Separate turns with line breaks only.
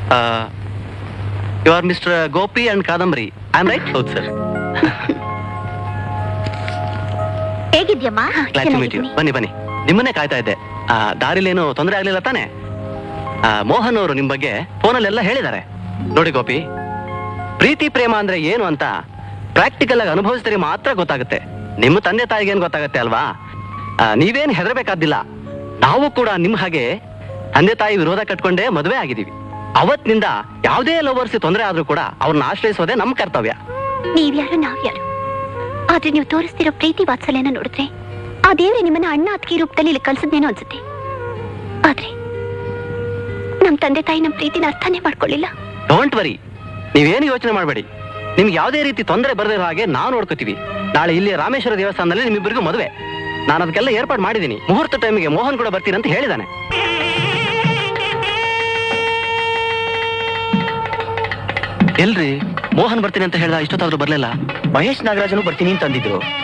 you are mister Gopi and Kadambari I am right ಹೌದು sir
ಹೇಗಿದ್ಯಮ್ಮ
glad to meet you ಬನ್ನಿ ಬನ್ನಿ ನಿಮ್ಮನ್ನೇ ಕಾಯ್ತಾ ಇದ್ದೆ ಆ, ದಾರಿಲೇನು ತೊಂದರೆ ಆಗ್ಲಿಲ್ಲ ತಾನೆ ಆ, ಮೋಹನ್ ಅವರು ನಿಮ್ ಬಗ್ಗೆ ಫೋನಲ್ಲೆಲ್ಲ ಹೇಳಿದ್ದಾರೆ ನೋಡಿ ಗೋಪಿ ಪ್ರೀತಿ ಪ್ರೇಮ ಅಂದ್ರೆ ಏನು ಅಂತ ಪ್ರಾಕ್ಟಿಕಲ್ ಆಗಿ ಅನುಭವಿಸಿದ್ರೆ ಮಾತ್ರ ಗೊತ್ತಾಗುತ್ತೆ ನಿಮ್ಮ ತಂದೆ ತಾಯಿಗೆ ಏನ್ ಗೊತ್ತಾಗುತ್ತೆ ಅಲ್ವಾ ಆ, ನೀವೇನ್ ಹೆದರ್ಬೇಕಾದಿಲ್ಲ ನಾವು ಕೂಡ ನಿಮ್ ಹಾಗೆ ತಂದೆ ತಾಯಿ ವಿರೋಧ ಕಟ್ಕೊಂಡೇ ಮದುವೆ ಆಗಿದೀವಿ ಅವತ್ತಿನಿಂದ ಯಾವುದೇ ಲವರ್ಸ್ ತೊಂದರೆ ಆದ್ರೂ ಕೂಡ ಅವ್ರನ್ನ ಆಶ್ರಯಿಸೋದೇ ನಮ್ ಕರ್ತವ್ಯ
ನೀವ್ಯಾರು ನಾವ್ಯಾರು ಆದ್ರೆ ನೀವು ತೋರಿಸ್ತಿರೋ ಪ್ರೀತಿ ವಾತ್ಸಲ್ಯನ ನೋಡಿದ್ರೆ ಆ ದೇವ್ರೆ ನಿಮ್ಮನ್ನ ಅಣ್ಣ ಅತ್ತಿಗೆ ರೂಪದಲ್ಲಿ ಇಲ್ಲಿ ಕಳ್ಸಿದ್ನೇನೋ ಅನ್ಸುತ್ತೆ ಆದ್ರೆ ನಮ್ ತಂದೆ ತಾಯಿ ನಮ್ ಪ್ರೀತಿನ ಅರ್ಥನೇ ಮಾಡ್ಕೊಳ್ಳಿಲ್ಲ
ಡೋಂಟ್ ವರಿ ನೀವೇನು ಯೋಚನೆ ಮಾಡಬೇಡಿ ನಿಮ್ಗೆ ಯಾವುದೇ ರೀತಿ ತೊಂದರೆ ಬರದಿರೋ ಹಾಗೆ ನಾವು ನೋಡ್ಕೋತೀವಿ ನಾಳೆ ಇಲ್ಲಿ ರಾಮೇಶ್ವರ ದೇವಸ್ಥಾನದಲ್ಲಿ ನಿಮ್ಮಿಬ್ಬರಿಗೂ ಮದುವೆ ನಾನು ಅದಕ್ಕೆಲ್ಲ ಏರ್ಪಾಡು ಮಾಡಿದ್ದೀನಿ ಮುಹೂರ್ತ ಟೈಮಿಗೆ ಮೋಹನ್ ಕೂಡ ಬರ್ತೀನಿ ಅಂತ ಹೇಳಿದಾನೆ ಎಲ್ರಿ ಮೋಹನ್ ಬರ್ತೀನಿ ಅಂತ ಹೇಳ್ದ ಇಷ್ಟೊತ್ತಾದ್ರೂ ಬರ್ಲಿಲ್ಲ
ಮಹೇಶ್ ನಾಗರಾಜನು ಬರ್ತೀನಿ ಅಂತ ಅಂದಿದ್ರು